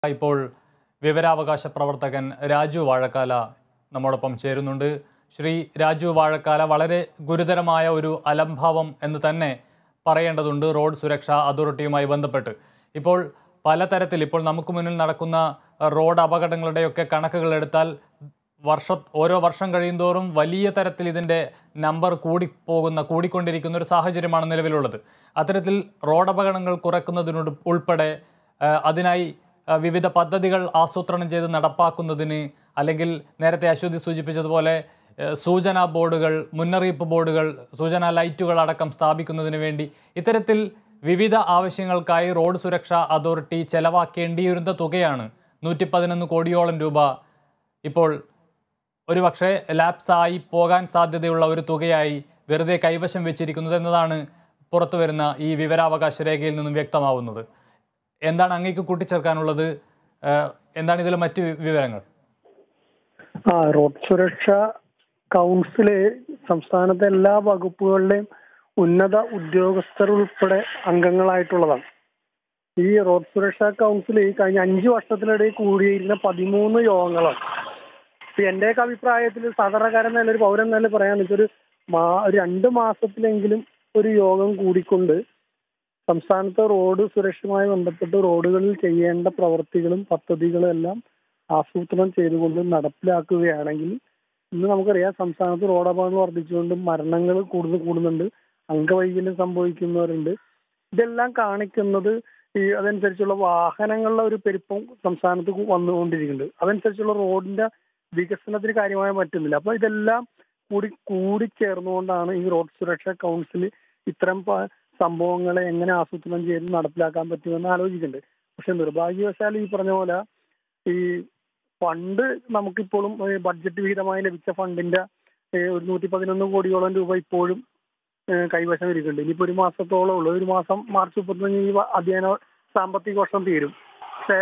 ഇപ്പോൾ വിവരാവകാശ പ്രവർത്തകൻ രാജു വാഴക്കാല നമ്മോടൊപ്പം ചേരുന്നുണ്ട് ശ്രീ രാജു വാഴക്കാല വളരെ ഗുരുതരമായ ഒരു അലംഭാവം എന്ന് തന്നെ പറയേണ്ടതുണ്ട് റോഡ് സുരക്ഷാ അതോറിറ്റിയുമായി ബന്ധപ്പെട്ട് ഇപ്പോൾ പലതരത്തിൽ ഇപ്പോൾ നമുക്ക് മുന്നിൽ നടക്കുന്ന റോഡ് അപകടങ്ങളുടെയൊക്കെ കണക്കുകൾ എടുത്താൽ വർഷ ഓരോ വർഷം കഴിയുന്തോറും വലിയ തരത്തിൽ ഇതിൻ്റെ നമ്പർ കൂടിപ്പോകുന്ന കൂടിക്കൊണ്ടിരിക്കുന്ന ഒരു സാഹചര്യമാണ് നിലവിലുള്ളത് അത്തരത്തിൽ റോഡ് അപകടങ്ങൾ കുറയ്ക്കുന്നതിനോട് ഉൾപ്പെടെ ആ, അതിനായി ആ, വിവിധ പദ്ധതികൾ ആസൂത്രണം ചെയ്ത് നടപ്പാക്കുന്നതിന് അല്ലെങ്കിൽ നേരത്തെ അശ്വതി സൂചിപ്പിച്ചതുപോലെ ആ, സൂചനാ ബോർഡുകൾ മുന്നറിയിപ്പ് ബോർഡുകൾ സൂചനാ ലൈറ്റുകൾ അടക്കം സ്ഥാപിക്കുന്നതിന് വേണ്ടി ഇത്തരത്തിൽ വിവിധ ആവശ്യങ്ങൾക്കായി റോഡ് സുരക്ഷാ അതോറിറ്റി ചെലവാക്കേണ്ടിയിരുന്ന തുകയാണ് നൂറ്റി പതിനൊന്ന് കോടിയോളം രൂപ ഇപ്പോൾ ഒരുപക്ഷെ ലാപ്സ് ആയി പോകാൻ സാധ്യതയുള്ള ഒരു തുകയായി വെറുതെ കൈവശം വെച്ചിരിക്കുന്നത് എന്നതാണ് പുറത്തു വരുന്ന ഈ വിവരാവകാശ രേഖയിൽ നിന്നും വ്യക്തമാവുന്നത് എന്താണ് അങ്ങേക്ക് കൂട്ടിച്ചേർക്കാനുള്ളത് ഏഹ് എന്താണ് ഇതിലെ മറ്റ് വിവരങ്ങൾ ആ റോഡ് സുരക്ഷ കൗൺസില് സംസ്ഥാനത്തെ എല്ലാ വകുപ്പുകളിലെയും ഉന്നത ഉദ്യോഗസ്ഥർ ഉൾപ്പെടെ അംഗങ്ങളായിട്ടുള്ളതാണ് ഈ റോഡ് സുരക്ഷാ കൗൺസിൽ ഈ കഴിഞ്ഞ അഞ്ചു വർഷത്തിനിടയിൽ കൂടിയിരുന്ന പതിമൂന്ന് യോഗങ്ങളാണ് ഇപ്പൊ എന്റെയൊക്കെ അഭിപ്രായത്തിൽ സാധാരണക്കാരൻ നില ഒരു പൗരൻ നില പറയാന്ന് വെച്ചാൽ ഒരു മാ ഒരു രണ്ട് മാസത്തിലെങ്കിലും ഒരു യോഗം കൂടിക്കൊണ്ട് സംസ്ഥാനത്തെ റോഡ് സുരക്ഷയുമായി ബന്ധപ്പെട്ട് റോഡുകളിൽ ചെയ്യേണ്ട പ്രവൃത്തികളും പദ്ധതികളും എല്ലാം ആസൂത്രണം ചെയ്തുകൊണ്ട് നടപ്പിലാക്കുകയാണെങ്കിൽ ഇന്ന് നമുക്കറിയാം സംസ്ഥാനത്ത് റോഡ് അപകടങ്ങൾ വർദ്ധിച്ചുകൊണ്ട് മരണങ്ങൾ കൂടുതൽ കൂടുന്നുണ്ട് അംഗവൈകല്യം സംഭവിക്കുന്നവരുണ്ട് ഇതെല്ലാം കാണിക്കുന്നത് ഈ അതനുസരിച്ചുള്ള വാഹനങ്ങളുടെ ഒരു പെരുപ്പം സംസ്ഥാനത്ത് കു- വന്നുകൊണ്ടിരിക്കുന്നുണ്ട് അതനുസരിച്ചുള്ള റോഡിന്റെ വികസനത്തിന് കാര്യമായി പറ്റുന്നില്ല അപ്പൊ ഇതെല്ലാം കൂടി കൂടിച്ചേർന്നുകൊണ്ടാണ് ഈ റോഡ് സുരക്ഷാ കൗൺസിൽ ഇത്തരം പ- സംഭവങ്ങളെ എങ്ങനെ ആസൂത്രണം ചെയ്ത് നടപ്പിലാക്കാൻ പറ്റുമെന്ന് ആലോചിക്കുന്നുണ്ട് പക്ഷെ നിർഭാഗ്യവശാൽ ഈ പറഞ്ഞ പോലെ ഈ ഫണ്ട് നമുക്കിപ്പോഴും ഏ, ബഡ്ജറ്റ് വിഹിതമായി ലഭിച്ച ഫണ്ടിന്റെ ഏ, ഒരു നൂറ്റി പതിനൊന്ന് കോടിയോളം രൂപ ഇപ്പോഴും ഏ, കൈവശം ഇരിക്കുന്നുണ്ട് ഇനിയിപ്പോ ഒരു മാസത്തോളം ഉള്ളു ഒരു മാസം മാർച്ച് മുപ്പത്തൊന്ന് ഈ വ- അധ്യയന സാമ്പത്തിക വർഷം തീരും പക്ഷേ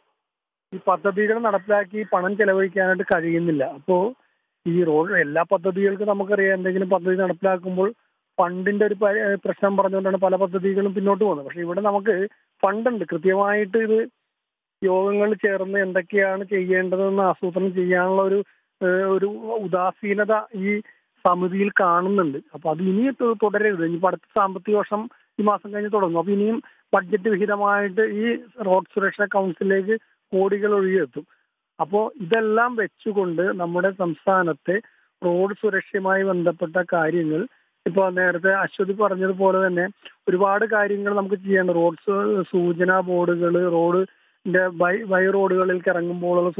ഈ പദ്ധതികൾ നടപ്പിലാക്കി പണം ചെലവഴിക്കാനായിട്ട് കഴിയുന്നില്ല അപ്പോ ഈ റോഡ് എല്ലാ പദ്ധതികൾക്കും നമുക്കറിയാം എന്തെങ്കിലും പദ്ധതി നടപ്പിലാക്കുമ്പോൾ ഫണ്ടിന്റെ ഒരു പ- ഏ, പ്രശ്നം പറഞ്ഞുകൊണ്ടാണ് പല പദ്ധതികളും പിന്നോട്ട് പോകുന്നത് പക്ഷെ ഇവിടെ നമുക്ക് ഫണ്ടുണ്ട് കൃത്യമായിട്ട് ഇത് യോഗങ്ങൾ ചേർന്ന് എന്തൊക്കെയാണ് ചെയ്യേണ്ടതെന്ന് ആസൂത്രണം ചെയ്യാനുള്ള ഒരു ഏഹ്, ഒരു ഉദാസീനത ഈ സമിതിയിൽ കാണുന്നുണ്ട് അപ്പൊ അത് ഇനി തു- തുടരരുത് ഇനിയിപ്പോ അടുത്ത സാമ്പത്തിക വർഷം ഈ മാസം കഴിഞ്ഞ് തുടങ്ങും അപ്പൊ ഇനിയും ബഡ്ജറ്റ് വിഹിതമായിട്ട് ഈ റോഡ് സുരക്ഷാ കൗൺസിലിലേക്ക് കോടികൾ ഒഴുകിയെത്തും അപ്പോൾ ഇതെല്ലാം വെച്ചുകൊണ്ട് നമ്മുടെ സംസ്ഥാനത്തെ റോഡ് സുരക്ഷയുമായി ബന്ധപ്പെട്ട കാര്യങ്ങൾ ഇപ്പൊ നേരത്തെ അശ്വതി പറഞ്ഞതുപോലെ തന്നെ ഒരുപാട് കാര്യങ്ങൾ നമുക്ക് ചെയ്യേണ്ട റോഡ് സു- സൂചനാ ബോർഡുകൾ റോഡിന്റെ ബൈ ബൈ റോഡുകളിലേക്ക് ഇറങ്ങുമ്പോഴുള്ള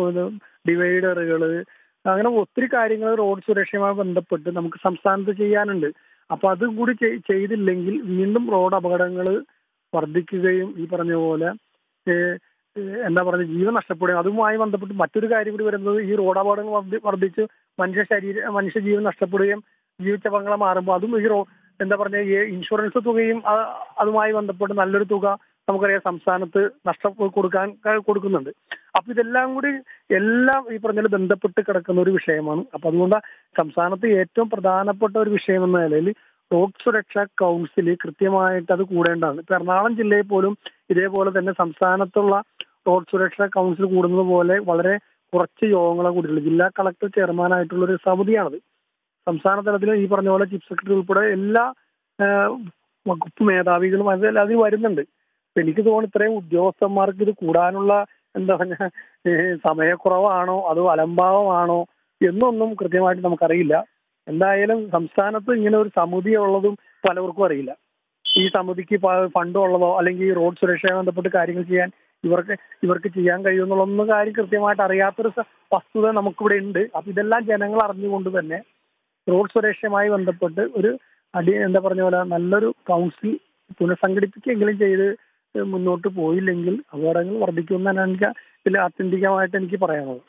ഡിവൈഡറുകൾ അങ്ങനെ ഒത്തിരി കാര്യങ്ങൾ റോഡ് സുരക്ഷയുമായി ബന്ധപ്പെട്ട് നമുക്ക് സംസ്ഥാനത്ത് ചെയ്യാനുണ്ട് അപ്പൊ അതും കൂടി ചെയ്- ചെയ്തില്ലെങ്കിൽ വീണ്ടും റോഡ് അപകടങ്ങൾ വർദ്ധിക്കുകയും ഈ പറഞ്ഞ പോലെ ഏഹ്, ഏഹ്, എന്താ പറയുക ജീവൻ നഷ്ടപ്പെടുകയും അതുമായി ബന്ധപ്പെട്ട് മറ്റൊരു കാര്യം കൂടി വരുന്നത് ഈ റോഡ് അപകടങ്ങൾ വർദ്ധി- വർദ്ധിച്ച് മനുഷ്യ ശരീര മനുഷ്യ ജീവൻ നഷ്ടപ്പെടുകയും ജീവിച്ചപങ്ങളെ മാറുമ്പോൾ അതും ഈ റോ എന്താ പറഞ്ഞ ഈ ഇൻഷുറൻസ് തുകയും ആ- അതുമായി ബന്ധപ്പെട്ട് നല്ലൊരു തുക നമുക്കറിയാം സംസ്ഥാനത്ത് നഷ്ടം കൊടുക്കാൻ ക- കൊടുക്കുന്നുണ്ട് അപ്പൊ ഇതെല്ലാം കൂടി എല്ലാം ഈ പറഞ്ഞ പോലെ ബന്ധപ്പെട്ട് കിടക്കുന്ന ഒരു വിഷയമാണ് അപ്പൊ അതുകൊണ്ട് സംസ്ഥാനത്ത് ഏറ്റവും പ്രധാനപ്പെട്ട ഒരു വിഷയം എന്ന നിലയിൽ റോഡ് സുരക്ഷാ കൗൺസിൽ കൃത്യമായിട്ട് അത് കൂടേണ്ടതാണ് ഇപ്പൊ എറണാകുളം ജില്ലയിൽ പോലും ഇതേപോലെ തന്നെ സംസ്ഥാനത്തുള്ള റോഡ് സുരക്ഷാ കൗൺസിൽ കൂടുന്നത് പോലെ വളരെ കുറച്ച് യോഗങ്ങളെ കൂടിയുള്ളൂ ജില്ലാ കളക്ടർ ചെയർമാനായിട്ടുള്ള ഒരു സമിതിയാണത് സംസ്ഥാന തലത്തിൽ ഈ പറഞ്ഞ പോലെ ചീഫ് സെക്രട്ടറി ഉൾപ്പെടെ എല്ലാ ആ, വകുപ്പ് മേധാവികളും അതിൽ അതിൽ വരുന്നുണ്ട് അപ്പൊ എനിക്ക് തോന്നുന്നു ഇത്രയും ഉദ്യോഗസ്ഥന്മാർക്ക് ഇത് കൂടാനുള്ള എന്താ പറഞ്ഞ സമയക്കുറവാണോ അതോ അലംഭാവമാണോ എന്നൊന്നും കൃത്യമായിട്ട് നമുക്കറിയില്ല എന്തായാലും സംസ്ഥാനത്ത് ഇങ്ങനെ ഒരു സമിതി ഉള്ളതും പലർക്കും അറിയില്ല ഈ സമിതിക്ക് പ- ഫണ്ട് ഉള്ളതോ അല്ലെങ്കിൽ ഈ റോഡ് സുരക്ഷയുമായി ബന്ധപ്പെട്ട് കാര്യങ്ങൾ ചെയ്യാൻ ഇവർക്ക് ഇവർക്ക് ചെയ്യാൻ കഴിയുമെന്നുള്ളൊന്നും കാര്യം കൃത്യമായിട്ട് അറിയാത്തൊരു സ- വസ്തുത നമുക്കിവിടെ ഉണ്ട് അപ്പൊ ഇതെല്ലാം ജനങ്ങൾ അറിഞ്ഞുകൊണ്ട് തന്നെ റോഡ് സുരക്ഷയുമായി ബന്ധപ്പെട്ട് ഒരു അടി എന്താ പറഞ്ഞ പോലെ നല്ലൊരു കൗൺസിൽ പുനഃസംഘടിപ്പിക്കുകയെങ്കിലും ചെയ്ത് മുന്നോട്ട് പോയില്ലെങ്കിൽ അപകടങ്ങൾ വർദ്ധിക്കുമെന്നാണ് എനിക്ക് ഇതിൽ ആത്യന്തികമായിട്ട് എനിക്ക് പറയാനുള്ളത്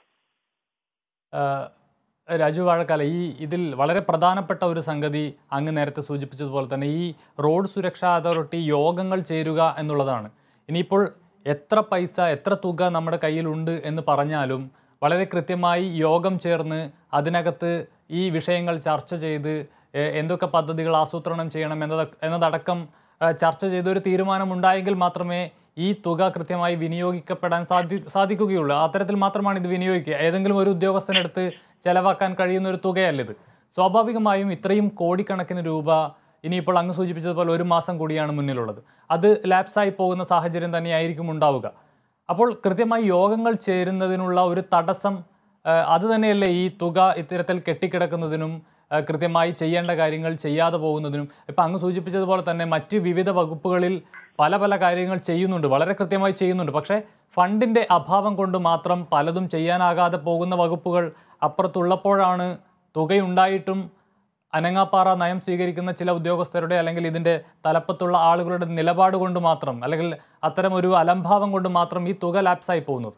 ഏഹ് രാജു വാഴക്കാല ഈ ഇതിൽ വളരെ പ്രധാനപ്പെട്ട ഒരു സംഗതി അങ്ങ് നേരത്തെ സൂചിപ്പിച്ചതുപോലെ തന്നെ ഈ റോഡ് സുരക്ഷാ അതോറിറ്റി യോഗങ്ങൾ ചേരുക എന്നുള്ളതാണ് ഇനിയിപ്പോൾ എത്ര പൈസ എത്ര തുക നമ്മുടെ കയ്യിലുണ്ട് എന്ന് പറഞ്ഞാലും വളരെ കൃത്യമായി യോഗം ചേർന്ന് അതിനകത്ത് ഈ വിഷയങ്ങൾ ചർച്ച ചെയ്ത് ഏഹ് എന്തൊക്കെ പദ്ധതികൾ ആസൂത്രണം ചെയ്യണം എന്നത് എന്നതടക്കം ഏഹ് ചർച്ച ചെയ്ത് ഒരു തീരുമാനം ഉണ്ടായെങ്കിൽ മാത്രമേ ഈ തുക കൃത്യമായി വിനിയോഗിക്കപ്പെടാൻ സാധി സാധിക്കുകയുള്ളൂ അത്തരത്തിൽ മാത്രമാണ് ഇത് വിനിയോഗിക്കുക ഏതെങ്കിലും ഒരു ഉദ്യോഗസ്ഥനെടുത്ത് ചെലവാക്കാൻ കഴിയുന്ന ഒരു തുകയല്ല ഇത് സ്വാഭാവികമായും ഇത്രയും കോടിക്കണക്കിന് രൂപ ഇനിയിപ്പോൾ അങ്ങ് സൂചിപ്പിച്ചതുപോലെ ഒരു മാസം കൂടിയാണ് മുന്നിലുള്ളത് അത് ലാപ്സായി പോകുന്ന സാഹചര്യം തന്നെയായിരിക്കും ഉണ്ടാവുക അപ്പോൾ കൃത്യമായി യോഗങ്ങൾ ചേരുന്നതിനുള്ള ഒരു തടസ്സം ആ, അത് തന്നെയല്ലേ ഈ തുക ഇത്തരത്തിൽ കെട്ടിക്കിടക്കുന്നതിനും ആ, കൃത്യമായി ചെയ്യേണ്ട കാര്യങ്ങൾ ചെയ്യാതെ പോകുന്നതിനും ഇപ്പം അങ്ങ് സൂചിപ്പിച്ചതുപോലെ തന്നെ മറ്റ് വിവിധ വകുപ്പുകളിൽ പല പല കാര്യങ്ങൾ ചെയ്യുന്നുണ്ട് വളരെ കൃത്യമായി ചെയ്യുന്നുണ്ട് പക്ഷേ ഫണ്ടിൻ്റെ അഭാവം കൊണ്ട് മാത്രം പലതും ചെയ്യാനാകാതെ പോകുന്ന വകുപ്പുകൾ അപ്പുറത്തുള്ളപ്പോഴാണ് തുകയുണ്ടായിട്ടും അനങ്ങാപ്പാറ നയം സ്വീകരിക്കുന്ന ചില ഉദ്യോഗസ്ഥരുടെ അല്ലെങ്കിൽ ഇതിൻ്റെ തലപ്പത്തുള്ള ആളുകളുടെ നിലപാട് കൊണ്ട് മാത്രം അല്ലെങ്കിൽ അത്തരം ഒരു അലംഭാവം കൊണ്ട് മാത്രം ഈ തുക ലാപ്സായി പോകുന്നത്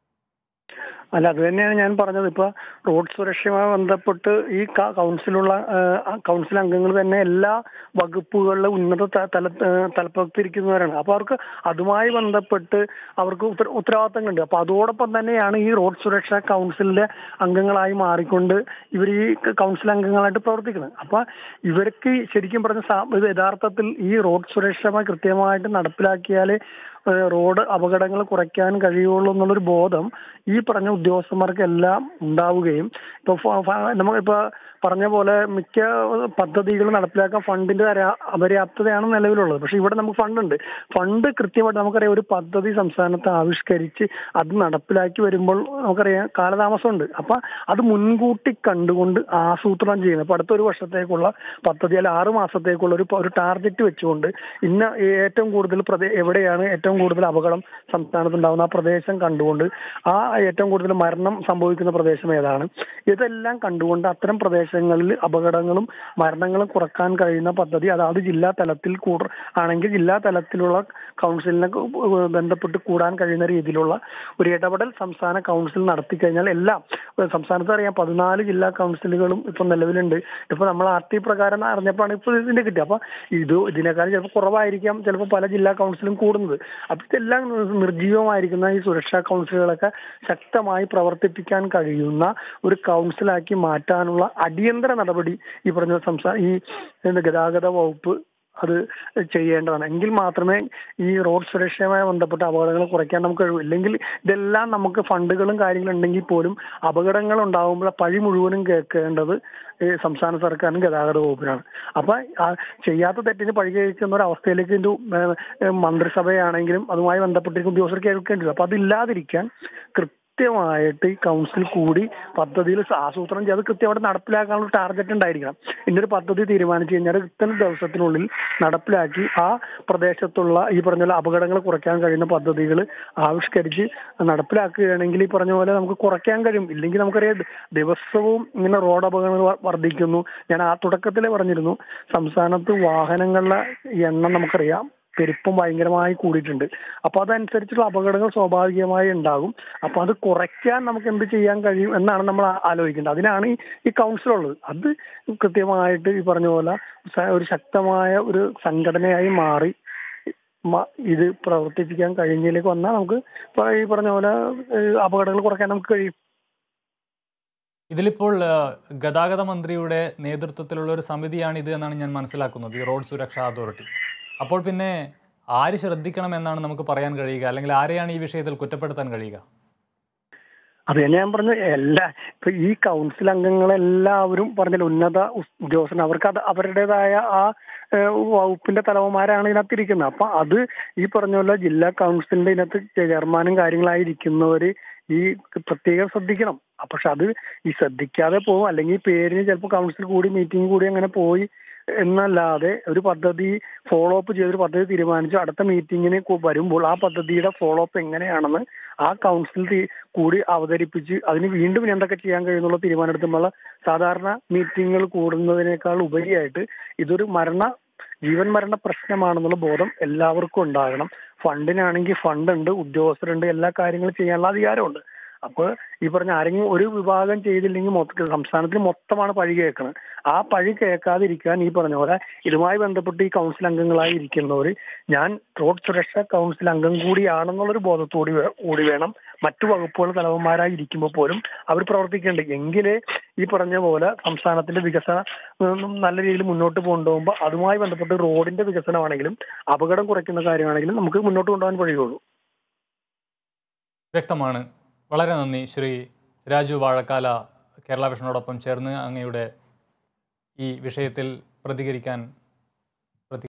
അല്ല അത് തന്നെയാണ് ഞാൻ പറഞ്ഞത് ഇപ്പൊ റോഡ് സുരക്ഷയുമായി ബന്ധപ്പെട്ട് ഈ ക- കൗൺസിലുള്ള ആ, കൗൺസിൽ അംഗങ്ങൾ തന്നെ എല്ലാ വകുപ്പുകളിലെ ഉന്നത ത- തല തലപ്പത്തിരിക്കുന്നവരാണ് അപ്പൊ അവർക്ക് അതുമായി ബന്ധപ്പെട്ട് അവർക്ക് ഉത്തര ഉത്തരവാദിത്തങ്ങളുണ്ട് അപ്പൊ അതോടൊപ്പം തന്നെയാണ് ഈ റോഡ് സുരക്ഷാ കൗൺസിലിന്റെ അംഗങ്ങളായി മാറിക്കൊണ്ട് ഇവർ ഈ കൗൺസിൽ അംഗങ്ങളായിട്ട് പ്രവർത്തിക്കുന്നത് അപ്പൊ ഇവർക്ക് ശരിക്കും പറഞ്ഞ സാ- ഇത് യഥാർത്ഥത്തിൽ ഈ റോഡ് സുരക്ഷ കൃത്യമായിട്ട് നടപ്പിലാക്കിയാലേ ഏഹ് റോഡ് അപകടങ്ങൾ കുറയ്ക്കാൻ കഴിയുള്ളൂ എന്നുള്ളൊരു ബോധം ഈ പറഞ്ഞ ഉദ്യോഗസ്ഥന്മാർക്കെല്ലാം ഉണ്ടാവുകയും ഇപ്പൊ ഫ- ഫ- നമ്മളിപ്പോ പറഞ്ഞ പോലെ മിക്ക പദ്ധതികൾ നടപ്പിലാക്കാൻ ഫണ്ടിന്റെ അരാ- അപര്യാപ്തതയാണ് നിലവിലുള്ളത് പക്ഷെ ഇവിടെ നമുക്ക് ഫണ്ടുണ്ട് ഫണ്ട് കൃത്യമായിട്ട് നമുക്കറിയാം ഒരു പദ്ധതി സംസ്ഥാനത്ത് ആവിഷ്കരിച്ച് അത് നടപ്പിലാക്കി വരുമ്പോൾ നമുക്കറിയാം കാലതാമസമുണ്ട് അപ്പൊ അത് മുൻകൂട്ടി കണ്ടുകൊണ്ട് ആസൂത്രണം ചെയ്യുന്നത് അപ്പൊ അടുത്ത ഒരു വർഷത്തേക്കുള്ള പദ്ധതി അല്ല ആറ് മാസത്തേക്കുള്ള ഒരു ഒരു ടാർഗറ്റ് വെച്ചുകൊണ്ട് ഇന്ന ഏറ്റവും കൂടുതൽ പ്രദേ എവിടെയാണ് ഏറ്റവും കൂടുതൽ അപകടം സംസ്ഥാനത്ത് ഉണ്ടാകുന്ന ആ പ്രദേശം കണ്ടുകൊണ്ട് ആ ഏറ്റവും കൂടുതൽ മരണം സംഭവിക്കുന്ന പ്രദേശം ഏതാണ് ഇതെല്ലാം കണ്ടുകൊണ്ട് അത്തരം പ്രദേശങ്ങളിൽ അപകടങ്ങളും മരണങ്ങളും കുറക്കാൻ കഴിയുന്ന പദ്ധതി അതാത് ജില്ലാ തലത്തിൽ കൂട ആണെങ്കിൽ ജില്ലാ തലത്തിലുള്ള കൗൺസിലിനെ കു- ബന്ധപ്പെട്ട് കൂടാൻ കഴിയുന്ന രീതിയിലുള്ള ഒരു ഇടപെടൽ സംസ്ഥാന കൗൺസിൽ നടത്തി കഴിഞ്ഞാൽ എല്ലാം ഇപ്പൊ സംസ്ഥാനത്ത് അറിയാം പതിനാല് ജില്ലാ കൗൺസിലുകളും ഇപ്പൊ നിലവിലുണ്ട് ഇപ്പൊ നമ്മൾ ആർ ടി പ്രകാരം അറിഞ്ഞപ്പോഴാണ് ഇപ്പൊ ഇതിന്റെ കിട്ടിയത് അപ്പൊ ഇത് ഇതിനേക്കാൾ ചിലപ്പോൾ കുറവായിരിക്കാം ചിലപ്പോൾ പല ജില്ലാ കൗൺസിലും കൂടുന്നത് അപ്പൊ ഇതെല്ലാം നിർ- നിർജ്ജീവമായിരിക്കുന്ന ഈ സുരക്ഷാ കൗൺസിലുകളൊക്കെ ശക്തമായി പ്രവർത്തിപ്പിക്കാൻ കഴിയുന്ന ഒരു കൗൺസിലാക്കി മാറ്റാനുള്ള അടിയന്തര നടപടി ഈ പറഞ്ഞ സംസ്ഥാന ഈ എന്ത് ഗതാഗത വകുപ്പ് അത് ചെയ്യേണ്ടതാണ് എങ്കിൽ മാത്രമേ ഈ റോഡ് സുരക്ഷയുമായി ബന്ധപ്പെട്ട അപകടങ്ങൾ കുറയ്ക്കാൻ നമുക്ക് കഴിയൂ ഇല്ലെങ്കിൽ ഇതെല്ലാം നമുക്ക് ഫണ്ടുകളും കാര്യങ്ങളും ഉണ്ടെങ്കിൽ പോലും അപകടങ്ങൾ ഉണ്ടാകുമ്പോൾ പഴി മുഴുവനും കേൾക്കേണ്ടത് ഈ സംസ്ഥാന സർക്കാരിനും ഗതാഗത വകുപ്പിനാണ് അപ്പൊ ആ ചെയ്യാത്ത തെറ്റിന് പഴി കേൾക്കുന്ന ഒരു അവസ്ഥയിലേക്ക് ഇതിന്റെ ഏഹ്, ഏഹ്, മന്ത്രിസഭയാണെങ്കിലും അതുമായി ബന്ധപ്പെട്ടിരിക്കുന്ന ഉദ്യോഗസ്ഥർ കേൾക്കേണ്ടി വരും അപ്പൊ അതില്ലാതിരിക്കാൻ കൃത്യമായിട്ട് ഈ കൗൺസിൽ കൂടി പദ്ധതിയിൽ ആസൂത്രണം ചെയ്ത് കൃത്യമായിട്ട് നടപ്പിലാക്കാനുള്ള ടാർഗറ്റ് ഉണ്ടായിരിക്കണം ഇന്നൊരു പദ്ധതി തീരുമാനിച്ചു കഴിഞ്ഞാൽ ഇത്തരം ദിവസത്തിനുള്ളിൽ നടപ്പിലാക്കി ആ പ്രദേശത്തുള്ള ഈ പറഞ്ഞ പോലെ അപകടങ്ങൾ കുറയ്ക്കാൻ കഴിയുന്ന പദ്ധതികൾ ആവിഷ്കരിച്ച് നടപ്പിലാക്കുകയാണെങ്കിൽ ഈ പറഞ്ഞ പോലെ നമുക്ക് കുറയ്ക്കാൻ കഴിയും ഇല്ലെങ്കിൽ നമുക്കറിയാം ദിവസവും ഇങ്ങനെ റോഡ് അപകടങ്ങൾ വ- വർദ്ധിക്കുന്നു ഞാൻ ആ തുടക്കത്തിലെ പറഞ്ഞിരുന്നു സംസ്ഥാനത്ത് വാഹനങ്ങളുടെ എണ്ണം നമുക്കറിയാം പെരുപ്പം ഭയങ്കരമായി കൂടിയിട്ടുണ്ട് അപ്പൊ അതനുസരിച്ചുള്ള അപകടങ്ങൾ സ്വാഭാവികമായി ഉണ്ടാകും അപ്പൊ അത് കുറയ്ക്കാൻ നമുക്ക് എന്ത് ചെയ്യാൻ കഴിയും എന്നാണ് നമ്മൾ ആ- ആലോചിക്കേണ്ടത് അതിനാണ് ഈ ഈ കൗൺസിൽ ഉള്ളത് അത് കൃത്യമായിട്ട് ഈ പറഞ്ഞ പോലെ സ- ഒരു ശക്തമായ ഒരു സംഘടനയായി മാറി മ- ഇത് പ്രവർത്തിപ്പിക്കാൻ കഴിഞ്ഞതിലേക്ക് വന്നാൽ നമുക്ക് ഇപ്പൊ ഈ പറഞ്ഞ പോലെ ഏഹ്, അപകടങ്ങൾ കുറയ്ക്കാൻ നമുക്ക് കഴിയും ഇതിലിപ്പോൾ ആ, ഗതാഗത മന്ത്രിയുടെ നേതൃത്വത്തിലുള്ള ഒരു സമിതിയാണ് ഇത് എന്നാണ് ഞാൻ മനസ്സിലാക്കുന്നത് ഈ റോഡ് സുരക്ഷാ അതോറിറ്റി അപ്പോൾ പിന്നെ ആര് ശ്രദ്ധിക്കണം എന്നാണ് നമുക്ക് പറയാൻ കഴിയുക അല്ലെങ്കിൽ ആരെയാണ് ഈ വിഷയത്തിൽ കുറ്റപ്പെടുത്താൻ കഴിയുക അത് തന്നെ ഞാൻ പറഞ്ഞു എല്ലാ ഇപ്പൊ ഈ കൗൺസിൽ അംഗങ്ങളെല്ലാവരും പറഞ്ഞില്ല ഉന്നത ഉസ്- ഉദ്യോഗസ്ഥർ അവർക്ക് അത് അവരുടേതായ ആ ഏഹ്, വകുപ്പിന്റെ തലവന്മാരാണ് ഇതിനകത്ത് ഇരിക്കുന്നത് അപ്പൊ അത് ഈ പറഞ്ഞ പോലെ ജില്ലാ കൗൺസിലിന്റെ ഇതിനകത്ത് ചെയർമാനും കാര്യങ്ങളായിരിക്കുന്നവര് ഈ പ്രത്യേകം ശ്രദ്ധിക്കണം അപ്പൊ പക്ഷെ അത് ഈ ശ്രദ്ധിക്കാതെ പോകും അല്ലെങ്കിൽ ഈ പേരിന് ചിലപ്പോൾ കൗൺസിൽ കൂടി മീറ്റിംഗ് കൂടി അങ്ങനെ പോയി എന്നല്ലാതെ ഒരു പദ്ധതി ഫോളോ അപ്പ് ചെയ്തൊരു പദ്ധതി തീരുമാനിച്ചു അടുത്ത മീറ്റിങ്ങിന് കു- വരുമ്പോൾ ആ പദ്ധതിയുടെ ഫോളോ അപ്പ് എങ്ങനെയാണെന്ന് ആ കൗൺസിൽ തീ- കൂടി അവതരിപ്പിച്ച് അതിന് വീണ്ടും ഇനി എന്തൊക്കെ ചെയ്യാൻ കഴിയുന്നുള്ള തീരുമാനമെടുത്തുമ്പോൾ സാധാരണ മീറ്റിങ്ങുകൾ കൂടുന്നതിനേക്കാൾ ഉപരിയായിട്ട് ഇതൊരു മരണ ജീവൻ മരണ പ്രശ്നമാണെന്നുള്ള ബോധം എല്ലാവർക്കും ഉണ്ടാകണം ഫണ്ടിനാണെങ്കിൽ ഫണ്ട് ഉണ്ട് ഉദ്യോഗസ്ഥരുണ്ട് എല്ലാ കാര്യങ്ങളും ചെയ്യാനുള്ള അധികാരമുണ്ട് അപ്പോൾ ഈ പറഞ്ഞ ആരെങ്കിലും ഒരു വിഭാഗം ചെയ്തില്ലെങ്കിൽ മൊത്തത്തിൽ സംസ്ഥാനത്തിൽ മൊത്തമാണ് പഴി കേൾക്കുന്നത് ആ പഴി കേൾക്കാതിരിക്കാൻ ഈ പറഞ്ഞ പോലെ ഇതുമായി ബന്ധപ്പെട്ട് ഈ കൗൺസിൽ അംഗങ്ങളായി ഇരിക്കുന്നവർ ഞാൻ റോഡ് സുരക്ഷാ കൗൺസിൽ അംഗം കൂടിയാണെന്നുള്ളൊരു ബോധത്തോടി വേ- കൂടി വേണം മറ്റു വകുപ്പുകൾ തലവന്മാരായി ഇരിക്കുമ്പോൾ പോലും അവർ പ്രവർത്തിക്കേണ്ടത് എങ്കിലേ ഈ പറഞ്ഞ പോലെ സംസ്ഥാനത്തിന്റെ വികസനം ഉം, നല്ല രീതിയിൽ മുന്നോട്ട് കൊണ്ടുപോകുമ്പോൾ അതുമായി ബന്ധപ്പെട്ട് റോഡിന്റെ വികസനമാണെങ്കിലും അപകടം കുറയ്ക്കുന്ന കാര്യമാണെങ്കിലും നമുക്ക് മുന്നോട്ട് കൊണ്ടുപോകാൻ കഴിയുള്ളൂ വ്യക്തമാണ് വളരെ നന്ദി ശ്രീ രാജു വാഴക്കാല കേരള വിഷനോടൊപ്പം ചേർന്ന് അങ്ങയുടെ ഈ വിഷയത്തിൽ പ്രതികരിക്കാൻ